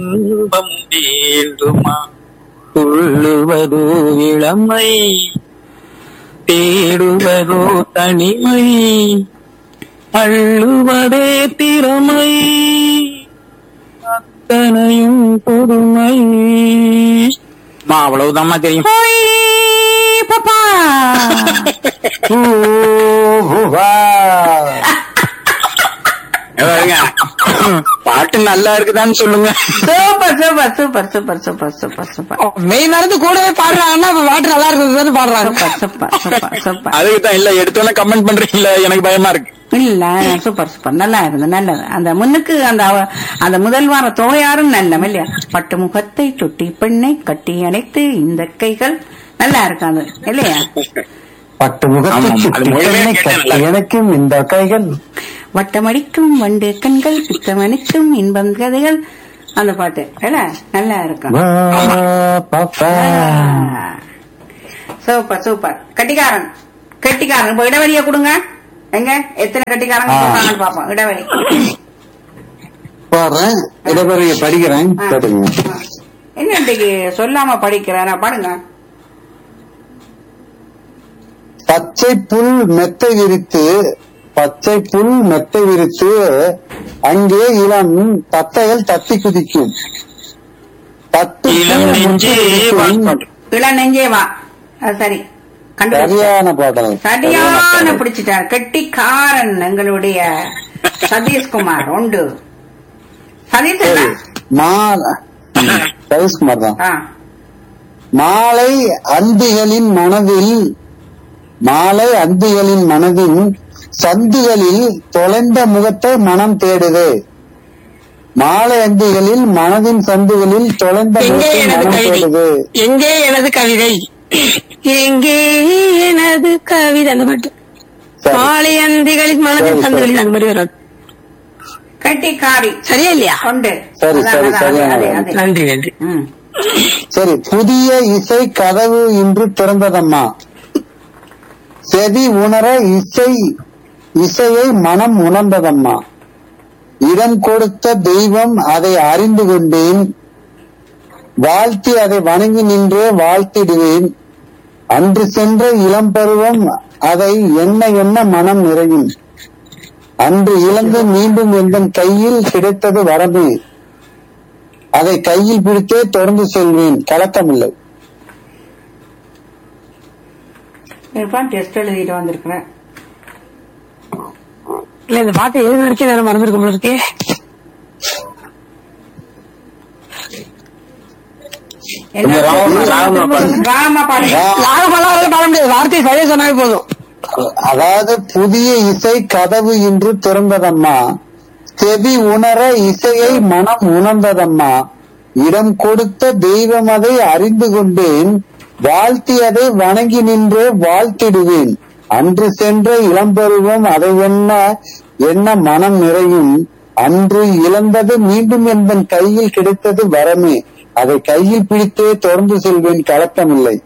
இன்பம் வேண்டுமா துள்ளுவதோ இளமை தேடுவதோ தனிமை அள்ளுவதே திறமை அத்தனையும் பொறுமை மா அவ்வளவுதாம்மா தெரியும் பாப்பா ஊ, ஊவா. பாருங்க. பாட்டு நல்லா இருக்குதான்னு சொல்லுங்க super super super super super super super மெய் மறந்து கூடவே பாடுறாங்கன்னா அப்ப பாட்டு நல்லா இருக்கிறது பாடுறாங்க சூப்பர் சூப்பர் சூப்பர் சூப்பர் அதுக்கு தான் இல்ல எடுத்தோன்னே கமெண்ட் பண்றீங்களா எனக்கு பயமா இருக்கு இல்ல சூப்பர் சூப்பர் நல்லா இருந்தது நல்லது அந்த முன்னுக்கு அந்த அவ- அந்த முதல் வார தொகையாரும் நல்ல இல்லையா பட்டு முகத்தை சுட்டி பெண்ணை கட்டி அணைத்து இந்த கைகள் நல்லா இருக்கு அது இல்லையா பட்டு முகத்தை ஆமாம், அது சுற்றி முழுமையா கண்ணை கேட்டேன் கட்டி நல்லா. எனக்கும் இந்த கைகள் வட்டமடிக்கும் வண்டு கண்கள் பித்தமணிக்கும் இன்பம் கதைகள் அந்த பாட்டு இல்ல நல்லா இருக்கும் வா, பாப்பா சூப்பர் சூப்பர் கட்டிக்காரன் கட்டிக்காரன் இப்ப இடைவெளிய கொடுங்க எங்க எத்தனை கட்டிக்காரங்க ஆ. சொல்றாங்கன்னு பாப்போம் இடைவெளி பாடுறேன் இடப்பெரிய படிக்கிறேன் ஆ. கேட்டுங்க ஆ. என்ன இன்னைக்கு சொல்லாம படிக்கிறேன் நான் பாடுங்க பச்சை புல் மெத்தை விரித்து பச்சை புல் மெத்தை விரித்து அங்கே இளம் தத்தைகள் தத்தி குதிக்கும் பத்து இளம் பூ நெஞ்சே முட்டு வாழ் விரிக்கும். பாட்டு. இள நெஞ்சே வா அது சரி கண்டுபிடிச்சு சரியான பாடல் சரியான பிடிச்சிட்டார் கெட்டிக்காரன் எங்களுடைய சதீஷ்குமார் உண்டு சதீஷ் சரி என்ன? மாலை சதீஷ்குமார் தான் ஆ மாலை அந்திகளின் மனதில் மாலை அந்திகளின் மனதின் சந்துகளில் தொலைந்த முகத்தை மனம் தேடுது மாலை அந்திகளில் மனதின் சந்துகளில் தொலைந்த எங்கே முகத்தை எனது மனம் கவிதை தேடுது எங்கே எனது கவிதை எங்கே எனது கவிதை அந்த பாட்டு சரி. மாலை அந்திகளின் சரி, மனதின் சரி. சந்தகளில் அந்த மாதிரி வரும் கெட்டிக்காரி சரியா இல்லையா உண்டு சரி, அதான், சரி, அதான், சரியான அதே, வேலை. அதே. நன்றி நன்றி ம். சரி புதிய இசை கதவு இன்று திறந்ததம்மா செவி உணர இசை இசையை மனம் உணர்ந்ததம்மா இடம் கொடுத்த தெய்வம் அதை அறிந்து கொண்டேன் வாழ்த்தி அதை வணங்கி நின்றே வாழ்த்திடுவேன் அன்று சென்ற இளம் பருவம் அதை என்ன என்ன மனம் நிறையும் அன்று இழந்து மீண்டும் எந்தன் கையில் கிடைத்தது வரமே அதை கையில் பிடித்தே தொடர்ந்து செல்வேன் கலக்கமில்லை இப்பதான் டெஸ்ட் எழுதிட்டு வந்திருக்கிறேன் இல்ல இந்த பாட்டு எது வரைக்கும் நேரம் மறந்துருக்க போல இருக்கே என்ன கொஞ்சம் ராகமா- ராகமா பாடுங்க. ராமா பாடுங்க ரா- லாபமெல்லாம் பாட முடியாது வார்த்தை சரியா சொன்னாலே போதும் அதாவது புதிய இசை கதவு இன்று திறந்ததம்மா செவி உணர இசையை மனம் உணர்ந்ததம்மா இடம் கொடுத்த தெய்வம் அதை அறிந்து கொண்டேன் வாழ்த்தி அதை வணங்கி நின்று வாழ்த்திடுவேன் அன்று சென்ற இளம்பருவம் அதை என்ன என்ன மனம் நிறையும் அன்று இழந்தது மீண்டும் என்பன் கையில் கிடைத்தது வரமே அதை கையில் பிடித்தே தொடர்ந்து செல்வேன் கலக்கமில்லை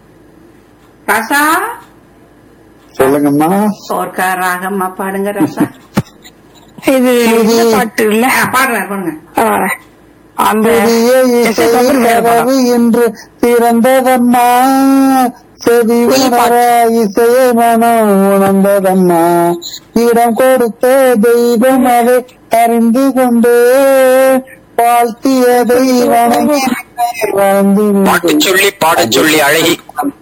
ரசா சொல்லுங்கம்மா சோர்க்கா ராகம்மா பாடுங்க ரசா இது இந்த பாட்டு இல்ல ஆ, பாடுறேன் பாடுங்க ஆ, அந்த புதிய இசை கதவு என்று திறந்ததம்மா செவி உணர இசையை மனம் உணர்ந்ததம்மா இடம் கொடுத்த தெய்வம் அதை அறிந்து கொண்டு வாழ்த்தியதை வணங்கி வாழ்ந்து பாட்டு சொல்லி பாடச் சொல்லி அழகி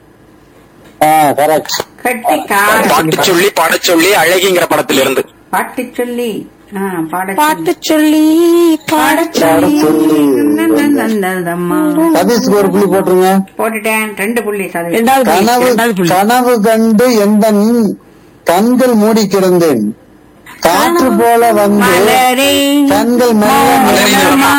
கரெக்ட் கெட்டிக்காரன் பாட்டு சொல்லி பாடச் சொல்லி அழகிங்கிற படத்துல இருந்து பாட்டு சொல்லி ஆ, பாட பாட்டு சொல்லி பாட சொல்லி நந்தம்மா சதீஷ்க்கு ஒரு புள்ளி போட்டுருங்க போட்டுட்டேன் ரெண்டு புள்ளி சதவீதம் ரெண்டாவது புள்ளி, கனவு ரெண்டாவது புள்ளி கனவு கண்டு எந்த கண்கள் மூடி கிடந்தேன் காற்று போல வந்து மலரே கண்கள் மெல்ல மலரம்மா.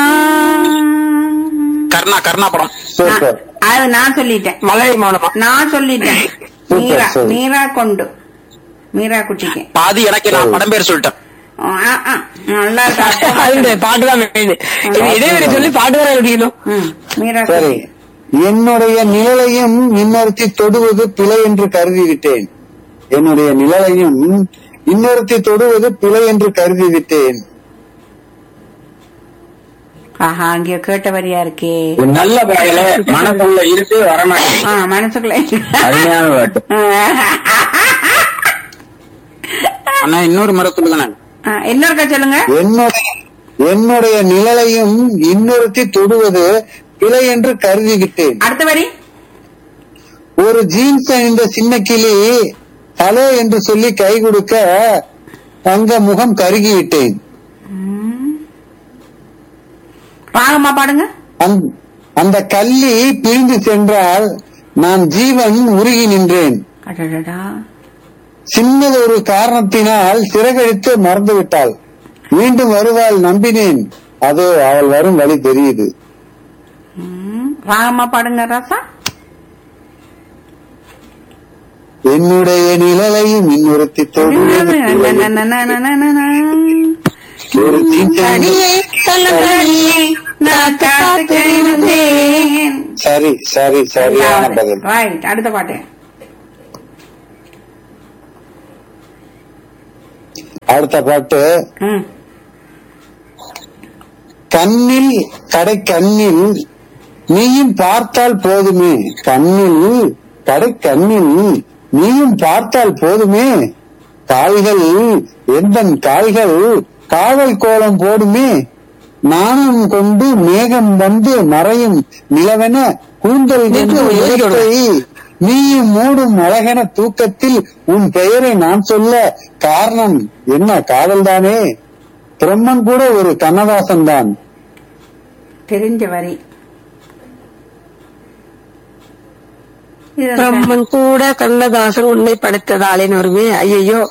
கர்ணா கர்ணா படம் சூப்பர் நான்- அது நான் சொல்லிட்டேன் மலை மானமா நான் சொல்லிட்டேன் சூப்பர், மீரா சரி. மீரா கொண்டு மீரா குட்டிக்கு பாதி எனக்கு நான் படம் பேர் சொல்லிட்டேன் ஆ, ஆ, நல்லா இருக்கா? அது பாட்டு தான் மெயின் இது இடைவெளி சொல்லி பாட்டு வேற எழுதிக்கணும் ம், மீரா சரி குட்டி என்னுடைய நிழலையும் இன்னொருத்தி தொடுவது பிழை என்று கருதிவிட்டேன் என்னுடைய நிழலையும் இன்னொருத்தி தொடுவது பிழை என்று கருதிவிட்டேன் ஆஹா அங்கேயோ கேட்ட வரியா இருக்கே ஒரு நல்ல பாடல மனசுள்ள இருக்கு வரமாட்டேன் ஆ மனசுக்குள்ள அருமையான பாட்டு அண்ணா இன்னொரு முறை சொல்லுங்க ஆ, இன்னொருக்கா சொல்லுங்க என்னுடைய என்னுடைய நிழலையும் இன்னொருத்தி தொடுவது பிழை என்று கருதிவிட்டேன் அடுத்த வரி ஒரு ஜீன்ஸ் அணிந்த சின்ன கிளி ஹலோ என்று சொல்லி கை கொடுக்க தங்க முகம் கருகிவிட்டேன் ராகமா பாடுங்க அந்த- அந்த கள்ளி பிரிந்து சென்றால் நான் ஜீவன் உருகி நின்றேன் அடடடா சின்னது ஒரு காரணத்தினால் சிறகடித்து மறந்து விட்டாள் மீண்டும் வருவாள் நம்பினேன் அது அவள் வரும் வழி தெரியுது ம், ராகமா பாடுங்க ராசா என்னுடைய நிழலையும் இன்னொருத்தி தொடுவது ஒரு ஜீன்ஸ் அணிந்த- அடியே சொல்லி நான் காத்துக்கிட்டு இருந்தேன். சரி சரி சரியான பதில் ரைட் அடுத்த பாட்டு அடுத்த பாட்டு ம் கண்ணில் கடை கண்ணில் நீயும் பார்த்தால் போதுமே கண்ணில் கடை கண்ணில் நீயும் பார்த்தால் போதுமே காய்கள் எந்த காய்கள் காவல் கோலம் போடுமே நாணம் கொண்டு மேகம் வந்து மறையும் நிலவென கூந்தல் கொண்டு உலகத்தை நீயும் மூடும் அழகென தூக்கத்தில் உன் பெயரை நான் சொல்ல காரணம் என்ன காதல் தானே பிரம்மன் கூட ஒரு கண்ணதாசன் தான் தெரிஞ்ச வரி இது பிரம்மன் கூட கண்ணதாசன் உன்னை படைத்ததாலேன்னு வருமே ஐயோ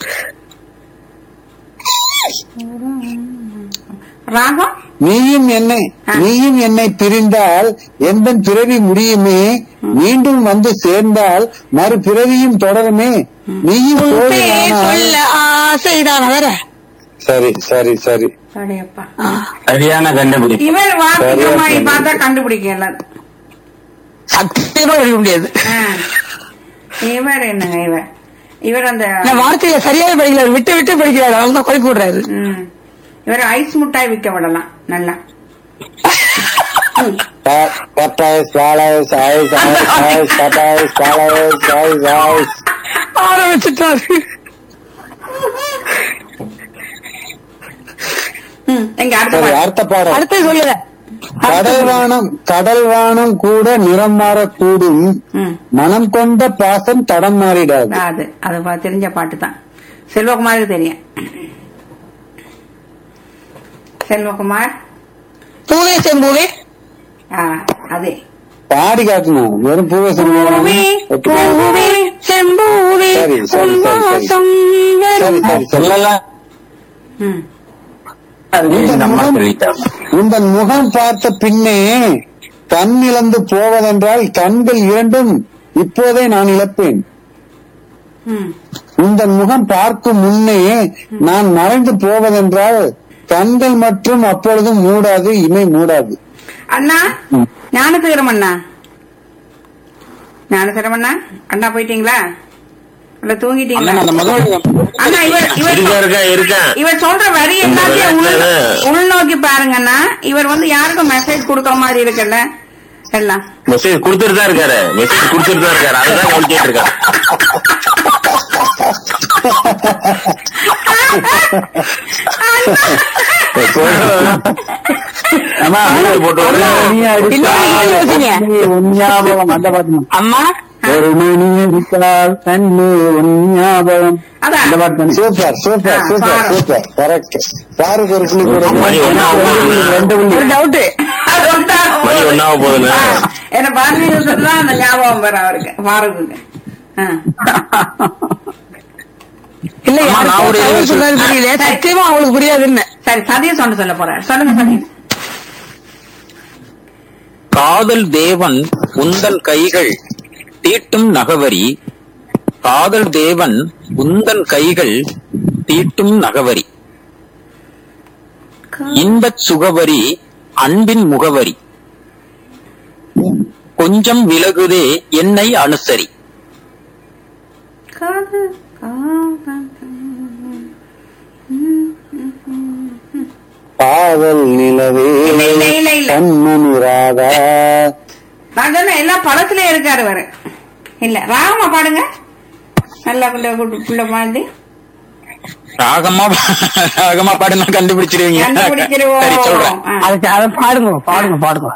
ராகம் நீயும் என்னை நீயும் என்னை பிரிந்தால் எந்த பிறவி முடியுமே மீண்டும் வந்து சேர்ந்தால் மறு பிறவியும் தொடருமே நீயும் உன் தோழி பேர் ஆனால்- சொல்ல ஆசைதான் வேற சரி சரி சரி அடையப்பா சரியான கண்டுபிடிப்பு இவர் வாசிக்க சரியா மாதிரி சொன்னீங்க. பார்த்தா கண்டுபிடிக்கல சத்தியமா இருக்க முடியாது ஆ. இவர் என்னங்க இவர் இவர் அந்த நான் வார்த்தையை சரியாவே படிக்கல விட்டு விட்டு படிக்கிறாரு அவங்க தான் குழப்பி விடுறாரு ம். இவர் ஐஸ் முட்டாய் விற்க விடலாம் நல்லா ப- பட்டாய்ஸ் பாலாய்ஸ் ஆய்ஸ் ஆய்ஸ் ஆய்ஸ் பட்டாய்ஸ் பாலாய்ஸ் ஆய்ஸ் ஆய்ஸ் ஆரம்பிச்சுட்டாரு ம். எங்க அடுத்த சரி பாட்டு. அடுத்த பாடம் அடுத்து சொல்லுங்க கடல் வானம் கடல் வானம் கூட நிறம் மாறக்கூடும் ம். மனம் கொண்ட பாசம் தடம் மாறிடாது அது அது பா- தெரிஞ்ச பாட்டு தான் செல்வகுமாருக்கு தெரியும் செல்வகுமார் பூவே செம்பூவே ஆ, அதே பாடி காட்டணும் வெறும் பூவை பூவே, பூவே செம்பூவே சரி, சரி, உன் சரி, சரி. வாசம் சரி வரும். சரி சரி சொல்லலாம் ம். இந்த நம்ம முகம் சொல்லிட்டாங்க உந்தன் முகம் பார்த்த பின்னே கண் இழந்து போவதென்றால் கண்கள் இரண்டும் இப்போதே நான் இழப்பேன் ம். உந்தன் முகம் பார்க்கும் முன்னே நான் மறைந்து போவதென்றால் கண்கள் மற்றும் அப்பொழுதும் மூடாது இமை மூடாது அண்ணா ஞானசேகரம் அண்ணா ஞானசேகரம் அண்ணா அண்ணா போயிட்டீங்களா இல்ல தூங்கிட்டீங்களா அண்ணா அந்த முதல் அண்ணா இவர் இவர் இருக்கா இருக்கா இருக்கேன் இவர் சொல்ற வரி எல்லாத்தையும் உள்- உள்நோக்கி பாருங்கண்ணா இவர் வந்து யாருக்கும் மெசேஜ் கொடுக்கற மாதிரி இருக்குல்ல எல்லாம் மெசேஜ் கொடுத்துட்டு தான் இருக்காரு மெசேஜ் கொடுத்துட்டு தான் இருக்காரு அதுதான் கவனிச்சிட்டு இருக்காரு ஆமா, போட்டு ஒரு விடுங்க. மணி அடித்தால் இன்னொரு யோசிங்க. உன் ஞாபகம் அந்த பாட்டு அம்மா ஒரு மணி அடித்தால் கண்ணு உன் ஞாபகம் அதான். அந்த பாட்டு தானே? சூப்பர் சூப்பர் ஆ, சூப்பர் பாரு. சூப்பர் கரெக்ட் சாருக்கு ஒரு புள்ளி கூட மணி ஒண்ணா போகுது. ரெண்டு புள்ளி ஒரு டவுட் மணி ஒண்ணாக போகுதுண்ணே. என்ன பாரதிய தான் அந்த ஞாபகம் வர அவருக்கு பாரதிக்கு ஆ. இல்ல அம்மா, நான் ஒரு யாருக்கு இது சொன்னாரு புரியல சத்தியமா அவங்களுக்கு புரியாதுன்னு சரி சதீஷ் ஒன்று சொல்ல போறேன் சொல்லுங்க சதீஷ் காதல் தேவன் உந்தன் கைகள் தீட்டும் நகவரி காதல் தேவன் உந்தன் கைகள் தீட்டும் நகவரி இன்பச் சுகவரி அன்பின் முகவரி கொஞ்சம் விலகுதே என்னை அனுசரி காதல், காதல். ம், ம், ம், ம். காவல் நிலவே இல்ல, இல்ல, இல்ல, இல்ல. கண்மணி ராதா நான் சொன்னேன் எல்லாம் படத்துல இருக்காரு அவரு இல்ல ராகமா பாடுங்க நல்லா புள்ள புள்ள- புள்ள மாதிரி ராகமா ராகமா பாடுனா கண்டுபிடிச்சிருவீங்க சரி கண்டுபிடிச்சிருவோம் சொல்றேன் ஆ. அதுக்கு அதை பாடுங்க பாடுங்க பாடுங்க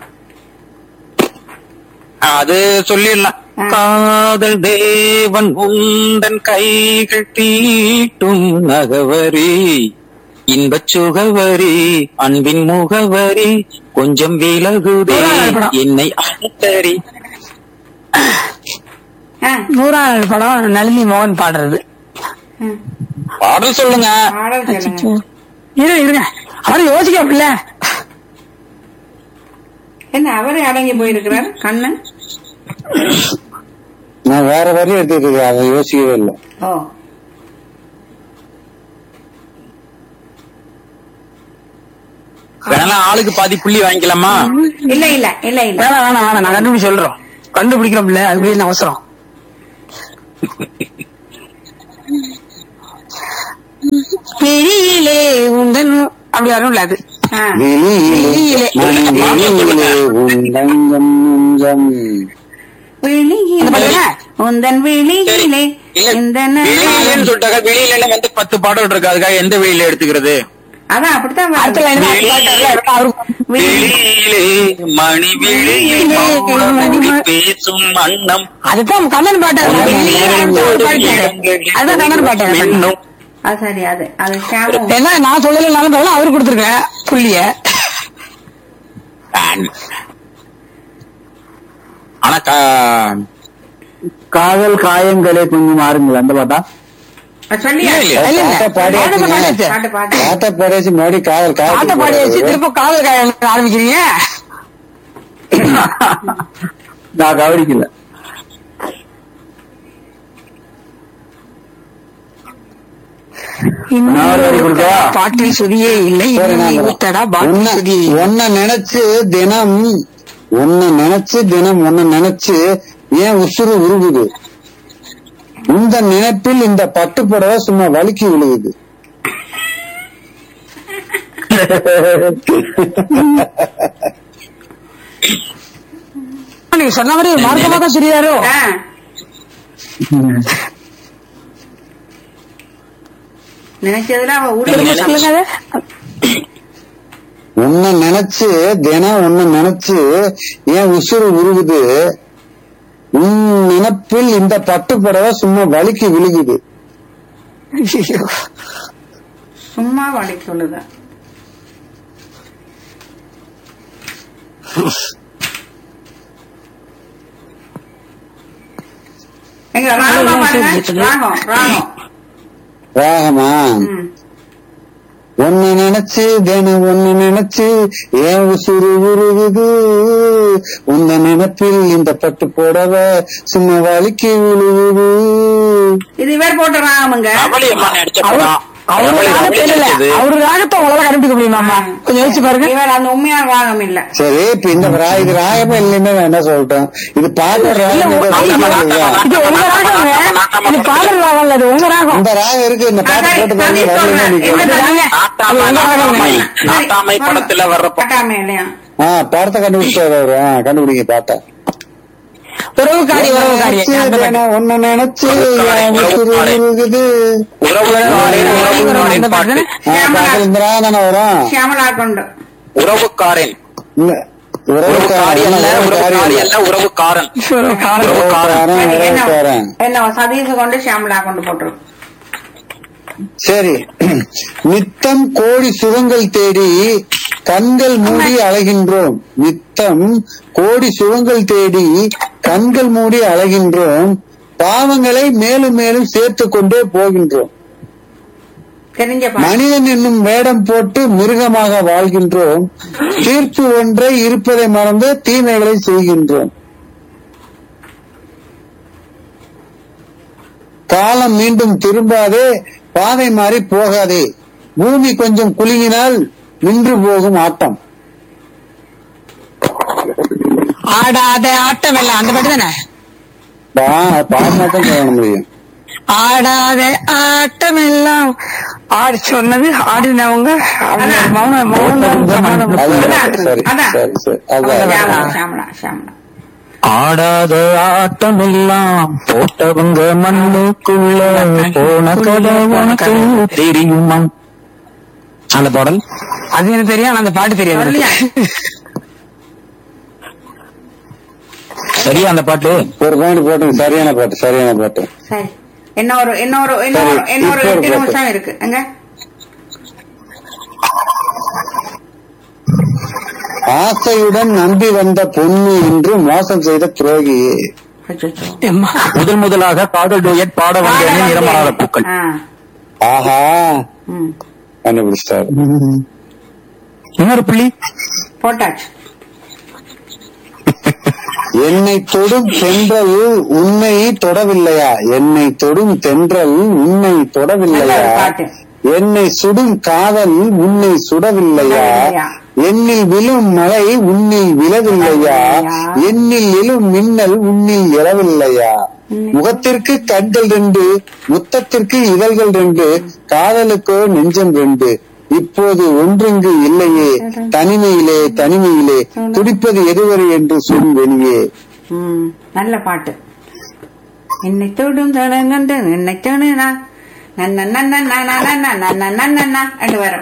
அது சொல்லிடலாம் ஆ. காதல் தேவன் உந்தன் கைகள் தீட்டும் நகவரி இன்பச் சுகவரி அன்பின் முகவரி கொஞ்சம் விலகுதே என்னை அனுத்தரி ஆ, நூறாம் நாள் படம் நளினி மோகன் பாடுறது ஆ. பாடல் சொல்லுங்க பாடல் சொல்லுங்க இரு இருங்க அவரு யோசிக்கல என்ன அவரே அடங்கி போயிருக்கிறார் கண்ணன் நான் வேற வரையும் எடுத்துட்டு இருக்கேன் அதை யோசிக்கவே இல்லை ஓ வேணா ஆளுக்கு பாதி புள்ளி வாங்கிக்கலாமா இல்ல இல்ல இல்ல இல்ல வேணாம் வேணாம் வேணாம் நான் கண்டுபிடிச்சு சொல்றோம் கண்டுபிடிக்கிறோம் இல்ல அதுக்கு என்ன அவசரம் பெரியிலே உந்தன் அப்படி வரும்ல அது ஆ. வெளியிலே மனம் வெளியிலே உந்தங்கம் நெஞ்சம் விழியிலே பாடுங்க. உந்தன் விழியிலே இல்ல இந்த வெளியிலன்னு சொல்லிட்டாங்க வெளியில வந்து பத்து பாடல் இருக்கு அதுக்காக எந்த வெளியில எடுத்துக்கிறது அதான் அப்படித்தான் அடுத்த வருது. லைன் தான் பாட்டார்ல, அவருக்கு வெளியிலே மணி வெளியில் மௌனமொழி பேசும் அன்னம் அதுதான் கண்ணன் பாட்டாரு அதுதான் கண்ணன் பாட்டாரு மின்னும் அது சரி அது அது ஷாமும் என்ன நான் சொல்லலைனாலும் பரவாயில்ல அவரு கொடுத்துருக்கேன் புள்ளிய ஆனா கா- காதல் காயங்களே கொஞ்சம் மாறுங்கள் அந்த பாட்டா அது சொல்லியா இல்ல, இல்ல, இல்ல. பாட்டை பாடியாச்சுங்க. பாட்டு பாடியாச்சு. பாட்டு பாட்டு பாட்டை பாடியாச்சு மறுபடி காதல் பாட்டை பாடி வச்சு காதல் திரும்ப காதல் காயம் ஆரம்பிக்கிறீங்க நான் கவனிக்கல நாவல் கொடுக்கவா? பாட்டில் சுதியே இல்லை சரி, நான் இன்னும் ஊத்தடா பாட்டில் உன்னை- சுதியே இல்லை. உன்னை நினைச்சு தினம் உன்னை நினைச்சு தினம் உன்னை நினைச்சு ஏன் உசுறு உருகுது இந்த நினைப்பில் இந்த பட்டு புடவை சும்மா வலிக்கு விழுகுது நீங்க சொன்ன மாதிரி மார்க்கமா தான் சொல்லியாரோ ஆ. நினைச்சதுல அவ திரும்ப உருளி சொல்லுங்க அதை. உன்னை நினைச்சு தினம் உன்னை நினைச்சு ஏன் உசுறு உருகுது உன் நினைப்பில் இந்த பட்டு புடவை சும்மா வலிக்கு விழுகுது ஐயோ. சும்மா வழி சொல்லுத எங்க ராகமா பாருங்க ராகம் ராகம் ராகமா ம். உன்னை நினைச்சு தினம் உன்னை நினைச்சு ஏன் உசுறு உருகுது உன்னை நினைப்பில் இந்த பட்டு புடவை சும்மா வலிக்கு விழுகுது இது இவர் போட்ட ராகமுங்க ரவளி அம்மா நடிச்ச படம் அவரு ரவளி ராகத்தை ரவளி இல்ல நடிச்சது. அவரு ராகத்தை உங்களால கண்டுபிடிக்க முடியுமாமா கொஞ்சம் யோசிச்சு பாருங்க இவர் அந்த உண்மையான ராகம் இல்ல சரி இப்ப இந்த ரா- இது ராகமே இல்லைன்னு நான் என்ன சொல்லிட்டேன் இது பாட்டு ராகம் ஏதோ சொல்லுங்க இல்லையா? இது உங்க ராகம்ங்க இது பாடல் ராகம் இல்ல இது உங்க ராகம் இந்த ராகம் இருக்கு இந்த பாட்டு சரி, போட்டு சரி, பாருங்க வரலன்னா சொல்றேன். நிக்கும். என்ன ராங்க. நாட்டாமை, அது உங்க ராகம் நாட்டாமை. இல்ல. நாட்டாமை படத்துல வர்ற படம் பட்டாமே இல்லையா ஆ படத்தை கண்டுபிடிச்சாரு அவரு ஆ, கண்டுபிடிங்க பாட்டை உறவுக்காரி உறவுக்காரி நினைச்சு அந்த பாட்டு. தினம் உன்னை நினைச்சு ஏன் உசுறு உருகுது உறவுக்காரன் உறவுக்காரன் அந்த பாட்டு பாட்டு ஆ, பாட்டுல இந்த ராகம் தானே வரும் சியாமலா கொண்டு உறவுக்காரன் இல்ல உறவுக்காரி உறவுக்காரன் அல்ல உறவுக்காரி உறவுக்காரி அல்ல உறவுக்காரன் உறவுக்காரன். உறவுக்காரன் என்ன உறவுக்காரன் என்ன சதீஷ் கொண்டு சியாமலா கொண்டு போட்டுரும் சரி நித்தம் கோடி சுகங்கள் தேடி கண்கள் மூடி அலைகின்றோம் நித்தம் கோடி சுகங்கள் தேடி கண்கள் மூடி அலைகின்றோம் பாவங்களை மேலும் மேலும் சேர்த்து கொண்டே போகின்றோம் தெரிஞ்ச பாட்டு மனிதன் என்னும் வேடம் போட்டு மிருகமாக வாழ்கின்றோம் தீர்ப்பு ஒன்றை இருப்பதை மறந்து தீமைகளை செய்கின்றோம் காலம் மீண்டும் திரும்பாதே பாதை மாறி போகாதே பூமி கொஞ்சம் குலுங்கினால் நின்று போகும் ஆட்டம் ஆடாத ஆட்டம் எல்லாம் அந்த பாட்டு தானே பா- பாடினா தான் சொல்ல முடியும் ஆடாத ஆட்டம் எல்லாம் ஆடு சொன்னது ஆடினவங்க அவங்க மௌன மௌனம் சமாதானம். அதான் சரி அதான். சரி சரி அதான் ஷியாமளா ஷியாமளா ஷியாமளா ஆடாத ஆட்டமெல்லாம் போட்டவங்க மண்ணுக்குள்ள போன கதை உனக்கு தெரியுமா அந்த பாடல் அது எனக்கு தெரியும் ஆனா அந்த பாட்டு தெரியாது சொல்லியா? எனக்கு. சரியா அந்த பாட்டு ஒரு பாயிண்ட் போட்டுங்க சரியான பாட்டு சரியான பாட்டு சரி இன்னொரு இன்னொரு இன்னொரு சரி, இன்னொரு இப்போ எட்டு ஒரு நிமிஷம் இருக்கு எங்க ஆசையுடன் நம்பி வந்த பொண்ணு என்று மோசம் செய்த துரோகியே அச்சச்சோ. எம்மா. முதல் முதலாக காதல் டூயட் பாட வந்த நிறமாறாத பூக்கள் ஆ, ஆஹா ம். கண்டுபிடிச்சிட்டாரு இன்னொரு புள்ளி போட்டாச்சு என்னை தொடும் தென்றல் உன்னை தொடவில்லையா என்னை தொடும் தென்றல் உன்னை தொடவில்லையா நல்ல ஒரு பாட்டு. என்னை சுடும் காதல் உன்னை சுடவில்லையா சுடவில்லையா? என்னில் விழும் மழை உன்னில் விழவில்லையா விழவில்லையா? என்னில் எழும் மின்னல் உன்னில் எழவில்லையா முகத்திற்கு கண்கள் ரெண்டு முத்தத்திற்கு இதழ்கள் ரெண்டு காதலுக்கோ நெஞ்சம் ரெண்டு இப்போது ஒன்றிங்கு இல்லையே தனிமையிலே தனிமையிலே துடிப்பது எதுவரை என்று சொல் வெளியே ம், நல்ல பாட்டு என்னை தொடும் தொடங்கண்டு என்னை தொடு நான் நன்ன நன்ன நன்ன நன்ன நன்ன நன்ன என்று வரும்